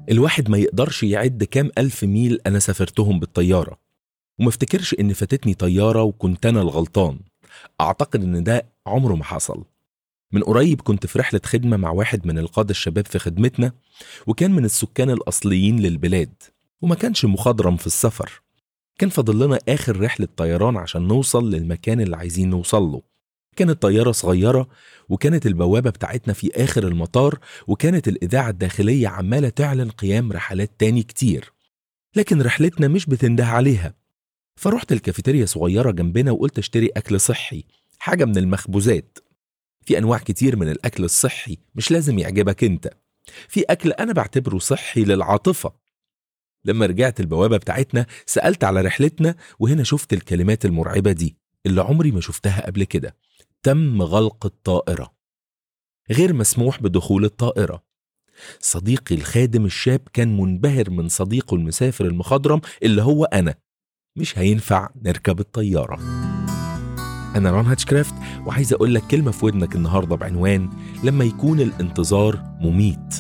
الواحد ما يقدرش يعد كام ألف ميل أنا سافرتهم بالطيارة وما افتكرش إن فاتتني طيارة وكنت أنا الغلطان أعتقد إن ده عمره ما حصل من قريب كنت في رحلة خدمة مع واحد من القادة الشباب في خدمتنا وكان من السكان الأصليين للبلاد وما كانش مخضرم في السفر كان فاضل لنا آخر رحلة طيران عشان نوصل للمكان اللي عايزين نوصل له كانت طيارة صغيرة وكانت البوابة بتاعتنا في آخر المطار وكانت الإذاعة الداخلية عمالة تعلن قيام رحلات تاني كتير لكن رحلتنا مش بتنده عليها فرحت الكافيتيريا صغيرة جنبنا وقلت اشتري أكل صحي حاجة من المخبوزات في أنواع كتير من الأكل الصحي مش لازم يعجبك أنت في أكل أنا بعتبره صحي للعاطفة لما رجعت البوابة بتاعتنا سألت على رحلتنا وهنا شفت الكلمات المرعبة دي اللي عمري ما شفتها قبل كده تم غلق الطائرة غير مسموح بدخول الطائرة صديقي الخادم الشاب كان منبهر من صديقه المسافر المخضرم اللي هو أنا مش هينفع نركب الطيارة أنا ران هاتشكرافت وعايز أقول لك كلمة في ودنك النهاردة بعنوان لما يكون الانتظار مميت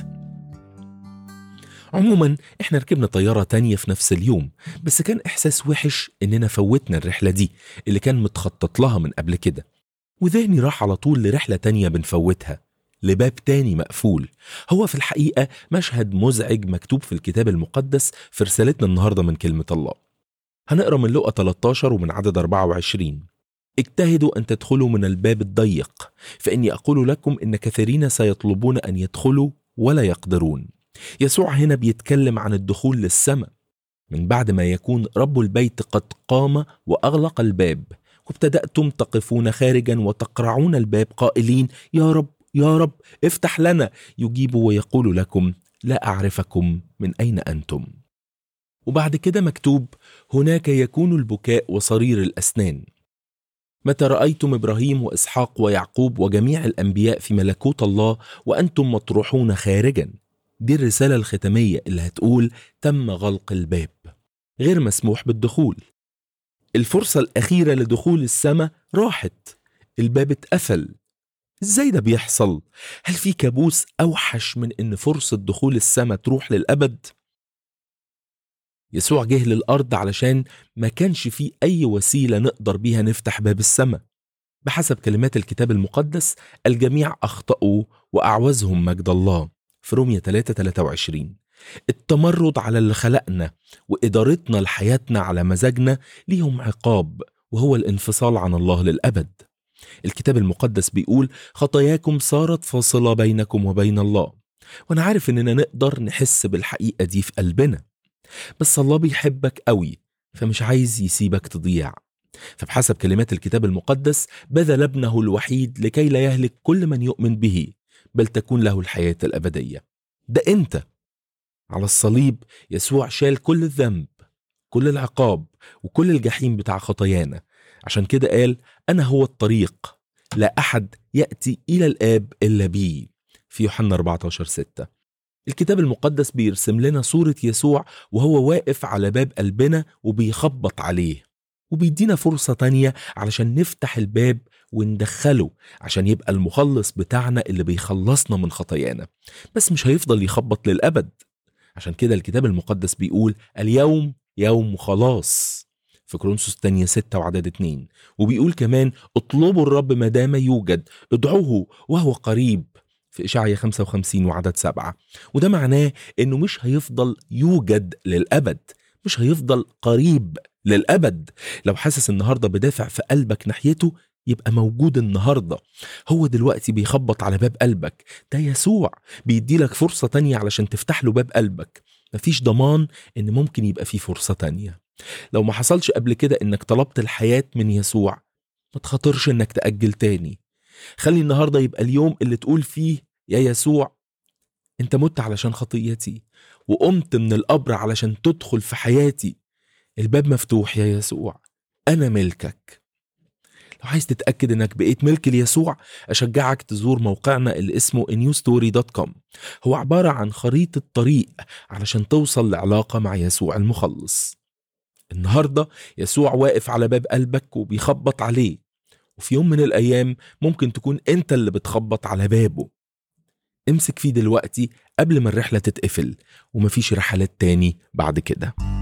عموما احنا ركبنا طيارة تانية في نفس اليوم بس كان إحساس وحش إننا فوتنا الرحلة دي اللي كان متخطط لها من قبل كده وذهني راح على طول لرحلة تانية بنفوتها لباب تاني مقفول هو في الحقيقة مشهد مزعج مكتوب في الكتاب المقدس في رسالتنا النهاردة من كلمة الله هنقرا من لقا 13 ومن عدد 24 اجتهدوا أن تدخلوا من الباب الضيق فإني أقول لكم إن كثيرين سيطلبون أن يدخلوا ولا يقدرون يسوع هنا بيتكلم عن الدخول للسماء من بعد ما يكون رب البيت قد قام وأغلق الباب وابتدأتم تقفون خارجا وتقرعون الباب قائلين يا رب يا رب افتح لنا يجيب ويقول لكم لا أعرفكم من أين أنتم وبعد كده مكتوب هناك يكون البكاء وصرير الأسنان متى رأيتم إبراهيم وإسحاق ويعقوب وجميع الأنبياء في ملكوت الله وأنتم مطروحون خارجا دي الرسالة الختامية اللي هتقول تم غلق الباب غير مسموح بالدخول الفرصة الأخيرة لدخول السماء راحت الباب اتقفل ازاي ده بيحصل؟ هل في كابوس أوحش من إن فرصة دخول السماء تروح للأبد؟ يسوع جه للأرض علشان ما كانش فيه أي وسيلة نقدر بيها نفتح باب السماء بحسب كلمات الكتاب المقدس الجميع أخطأوا وأعوزهم مجد الله في رومية 3 23 التمرد على اللي خلقنا وإدارتنا لحياتنا على مزاجنا ليهم عقاب وهو الانفصال عن الله للأبد الكتاب المقدس بيقول خطاياكم صارت فاصلة بينكم وبين الله وأنا عارف إننا نقدر نحس بالحقيقة دي في قلبنا بس الله بيحبك قوي فمش عايز يسيبك تضيع فبحسب كلمات الكتاب المقدس بذل ابنه الوحيد لكي لا يهلك كل من يؤمن به بل تكون له الحياة الأبدية ده أنت على الصليب يسوع شال كل الذنب كل العقاب وكل الجحيم بتاع خطايانا عشان كده قال أنا هو الطريق لا أحد يأتي إلى الآب إلا بي في يوحنا 14 6 الكتاب المقدس بيرسم لنا صورة يسوع وهو واقف على باب قلبنا وبيخبط عليه وبيدينا فرصة تانية علشان نفتح الباب وندخله عشان يبقى المخلص بتاعنا اللي بيخلصنا من خطايانا بس مش هيفضل يخبط للأبد عشان كده الكتاب المقدس بيقول اليوم يوم خلاص في كورنثوس الثانية ستة وعدد اتنين وبيقول كمان اطلبوا الرب ما دام يوجد ادعوه وهو قريب في إشعيا 55 وعدد سبعة وده معناه إنه مش هيفضل يوجد للأبد مش هيفضل قريب للأبد لو حاسس النهاردة بدافع في قلبك ناحيته يبقى موجود النهاردة هو دلوقتي بيخبط على باب قلبك ده يسوع بيديلك فرصة تانية علشان تفتح له باب قلبك مفيش ضمان إن ممكن يبقى فيه فرصة تانية لو ما حصلش قبل كده إنك طلبت الحياة من يسوع ما تخاطرش إنك تأجل تاني خلي النهاردة يبقى اليوم اللي تقول فيه يا يسوع انت مت علشان خطيتي وقمت من القبر علشان تدخل في حياتي الباب مفتوح يا يسوع انا ملكك لو عايز تتأكد انك بقيت ملك ليسوع اشجعك تزور موقعنا اللي اسمه newstory.com هو عبارة عن خريطة طريق علشان توصل لعلاقة مع يسوع المخلص النهاردة يسوع واقف على باب قلبك وبيخبط عليه وفي يوم من الأيام ممكن تكون أنت اللي بتخبط على بابه امسك فيه دلوقتي قبل ما الرحلة تتقفل ومفيش رحلات تاني بعد كده